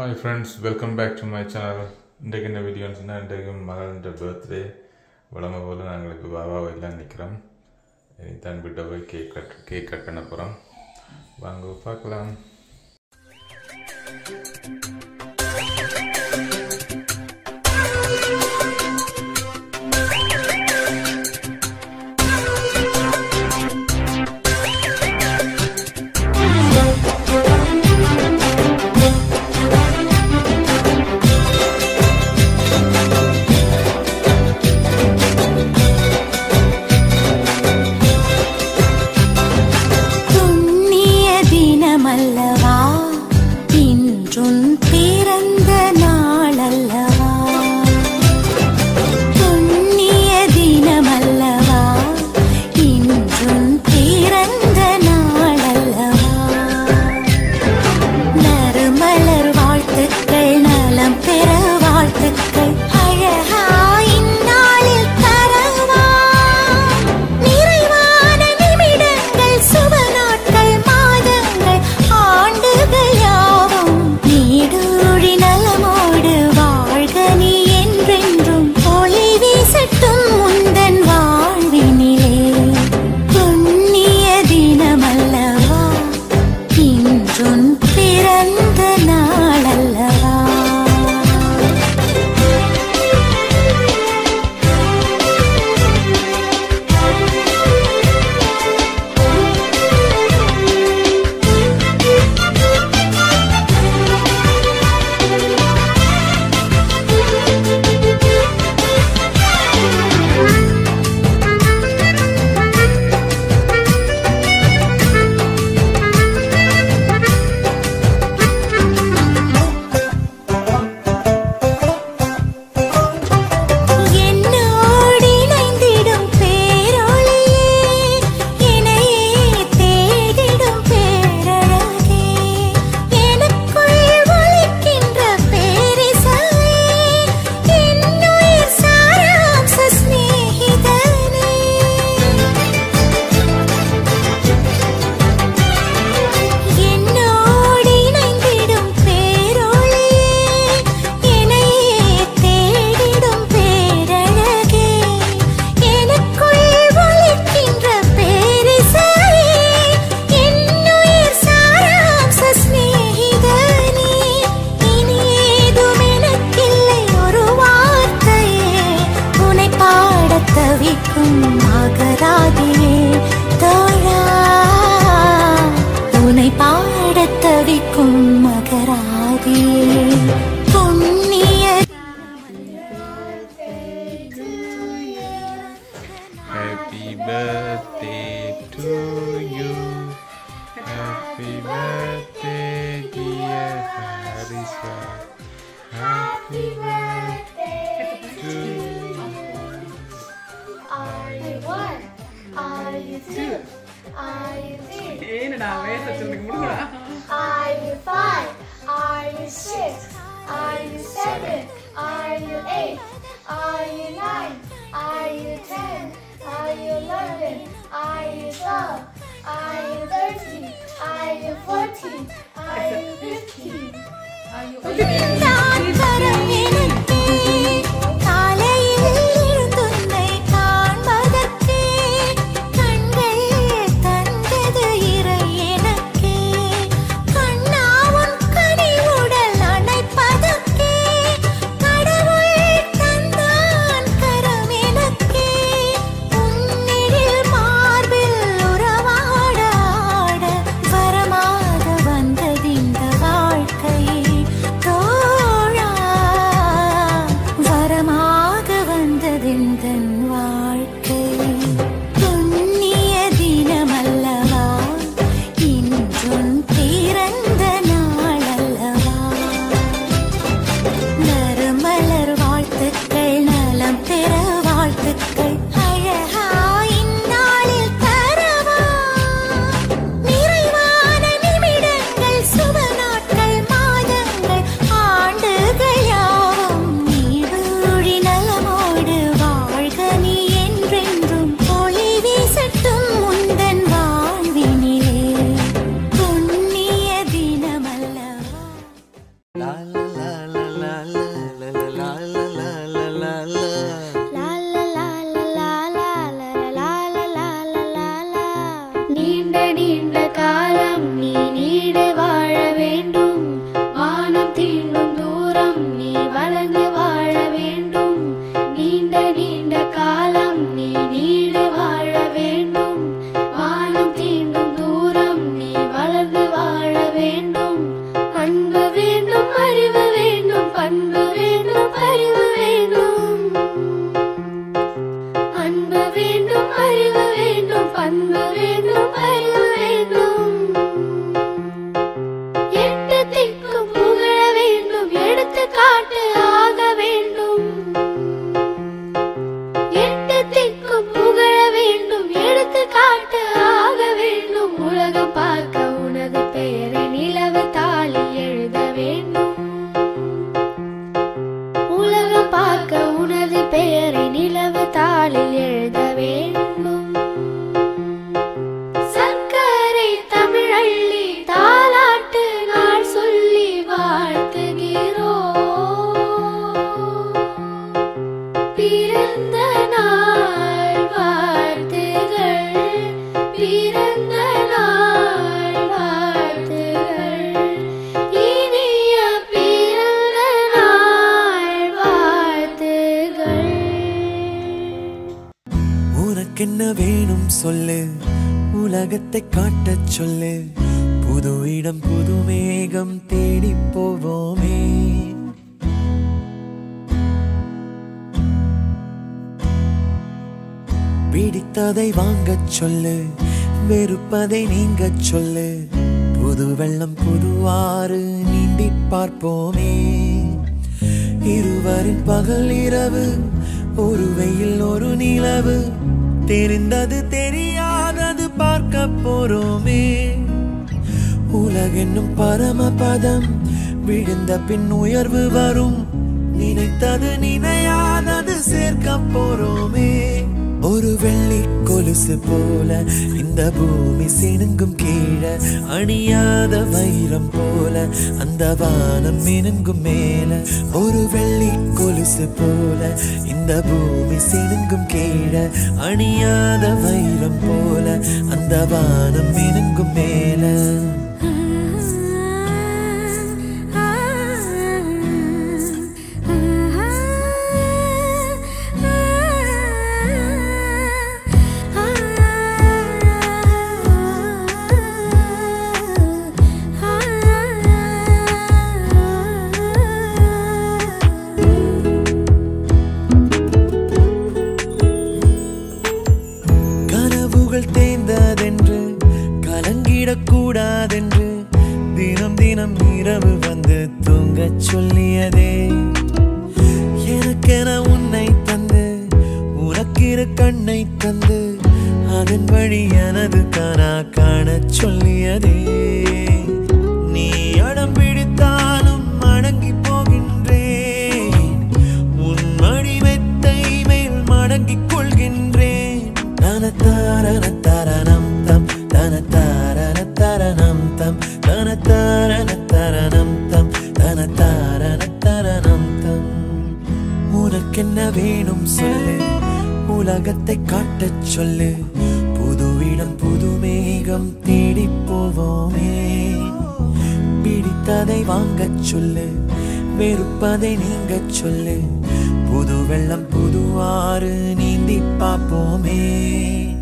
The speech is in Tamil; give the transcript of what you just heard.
Hi friends welcome back to my channel இன்றைக்கு என்ன வீடியோன்னு சொன்னால் இன்றைக்கு மகளின் பர்த்டே வழமை போல் நாங்கள் இப்போ வாவா எல்லாம் நிற்கிறோம் இனி தான் கிட்ட போய் கேக் கட் கேக் கட் பண்ண போகிறோம் வாங்க பார்க்கலாம் புண்ணிய தினமல்லவா இன்றும் பிறந்த நாளல்லவா புண்ணிய தினமல்லவா இன்றும் பிறந்த நாளல்லவா நறுமலர் வாழ்த்துக்கள் நலம் பெற வாழ்த்துக்கள் அழகா இந்நாளில் தரவா நிறைவான நிமிடங்கள் சுப நாட்கள் மாதங்கள் ஆண்டுகள் யாவும் நீடூழி நலமோடு வாழ்க நீ என்றென்றும் ஒளி வீசட்டும் முந்தன் வாழ்வினிலே புண்ணிய தினமல்லவா இன்றும் பிறந்த நாளல்லவா என்னோடு இணைந்திடும் பேரொளியே இணையே தேடிடும் பேரழகே எனக்குள் ஒலிக்கின்ற பேரிசையே என்னுயிர் சாராம்ச சிநேகிதனே என்னோடு இணைந்திடும் பேரொளியே இணையே தேடிடும் பேரழகே எனக்குள் ஒலிக்கின்ற பேரிசையே என்னுயிர் சாராம்ச சிநேகிதனே இனி ஏதும் எனக்கில்லை ஒரு வார்த்தையே உன்னை பாடத் தவிக்கும் மகராதியே தோழா உன்னை பாடத் தவிக்கும் மகராதியே புண்ணிய Happy birthday to you Happy birthday dear Harisa Happy birthday to you Are you one? Are you two? Are you three? ಏನಡಾ ವಯಸ್ಸು ಮುಡುಗಡ Are you five? Are you six? Are you seven? Are you eight? Are you nine? Are you ten? Are you eleven? Are you twelve? Are you thirteen? Are you fourteen? Are you fifteen? Are you தான் வரம் எனக்கே காலையில் எழுந்துன்னை காண்பதற்கே கண்கள் தந்தது இறை எனக்கே கண்ணாவும் கனிவுடல் அணைப்பதற்கே கடவுள் தந்தான் கரம் எனக்கே உன்னிழில் மார்பில் உறவாட ஆட வரமாக வந்ததிந்த வாழ்க்கையே தோழா நீண்ட காலம் நீ நீடு வாழ வேண்டும் வானம் தீண்டும் தூரம் நீ வளர்ந்து வாழ வேண்டும் நீண்ட நீண்ட காலம் நீ நீடு வாழ வேண்டும் வானம் தீண்டும் தூரம் நீ வளர்ந்து வாழ வேண்டும் அன்பு வேண்டும் அறிவு வேண்டும் பண்பு வேண்டும் அறிவு வேண்டும் அன்பு வேண்டும் அறிவு வேண்டும் பண்பு வேண்டும் அறிவு வேண்டும் எட்டு திக்கும் புகழ வேண்டும் எடுத்து காட்டு ஆக வேண்டும் எட்டு திக்கும் புகழ வேண்டும் எடுத்து காட்டு ஆக வேண்டும் உலகம் பார்க்க உனது பெயரை நிலவு தாளில் எழுத வேண்டும் உலகம் பார்க்க உனது பெயரை நிலவு தாளில் எழுத வேண்டும் சர்க்கரை தமிழள்ளி தாலாட்டு நாள் சொல்லி வாழ்த்துகிறோம் பிறந்த நாள் வாழ்த்துகள் பிறந்த நாள் வாழ்த்துகள் இனிய பிறந்த நாள் வாழ்த்துகள் உனக்கென்ன வேணும் சொல்லு உலகத்தை காட்டச் சொல்லு புது இடம் புது மேகம் தேடி போவோமே பிடித்ததை வாங்கச் சொல்லு வெறுப்பதை நீங்கச் சொல்லு புது வெள்ளம் புது ஆறு நீந்தி பார்ப்போமே இருவரின் பகல் இரவு ஒரு வெயில் ஒரு நிலவு தெரிந்தது தெரியாதது பார்க்க போறோமே உலகென்னும் பரமபதம் விழுந்த பின் உயர்வு வரும் நினைத்தது நினையாதது சேர்க்க போறோமே ஒரு வெள்ளி கொலுசு போல இந்த பூமி சினுங்கும் கீழே அணியாத வைரம் போல அந்த வானம் மினுங்கும் மேல ஒரு வெள்ளி கொலுசு போல இந்த பூமி சினுங்கும் கீழே அணியாத வைரம் போல அந்த வானம் மினுங்கும் மேல கனவுகள் தேய்ந்ததென்று கலங்கிடக்கூடாதென்று தினம் தினம் இரவு வந்து தூங்கச் சொல்லியதே எனக்கென உன்னை தந்து உனக்கிரு கண்ணை தந்து அதன் வழி எனது கனா காணச் சொல்லியதே நீ அடம் பிடித்தாலும் அடங்கி போகின்றேன் உன் மடி மெத்தை மேல் மடங்கிக் கொள்கின்றேன் தனத்தாரண தரணம் தம் தனத்தாரண தரணம் தம் தனத்தாரண தரணம் தம் தனத்தாரண தரணம் தம் உனக்கென்ன வேணும் சொல்லு உலகத்தை காட்டச் சொல்லு புது இடம் புது மேகம் தேடி போவோமே பிடித்ததை வாங்கச் சொல்லு வெறுப்பதை நீங்கச் சொல்லு புது வெள்ளம் புது ஆறு நீந்தி பார்ப்போமே